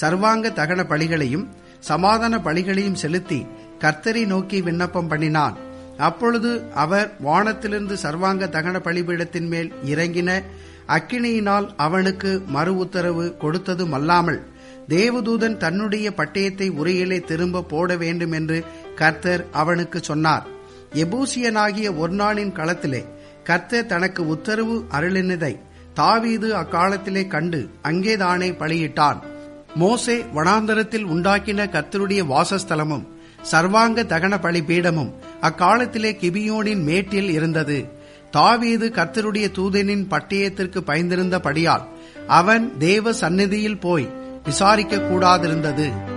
சர்வாங்க தகன பலிகளையும் சமாதான பலிகளையும் செலுத்தி கர்த்தரை நோக்கி விண்ணப்பம் பண்ணினான் அப்பொழுது அவர் வானத்திலிருந்து சர்வாங்க தகன பலிபீடத்தின் மேல் இறங்கின அக்கினியினால் அவனுக்கு மறு உத்தரவு கொடுத்ததும் அல்லாமல் தேவதூதன் தன்னுடைய பட்டயத்தை உரையிலே திரும்ப போட வேண்டும் என்று கர்த்தர் அவனுக்கு சொன்னார் எபூசியனாகிய ஒர்னானின் களத்திலே கர்த்தர் தனக்கு உத்தரவு அருளினதை தாவீது அக்காலத்திலே கண்டு அங்கேதானே பலியிட்டான் மோசே வனாந்தரத்தில் உண்டாக்கின கர்த்தருடைய வாசஸ்தலமும் சர்வாங்க தகன பலிபீடமும் அக்காலத்திலே கிபியோனின் மேட்டில் இருந்தது தாவீது கர்த்தருடைய தூதனின் பட்டயத்திற்கு பயந்திருந்தபடியால் அவன் தேவ சந்நிதியில் போய் விசாரிக்க கூடாதிருந்தது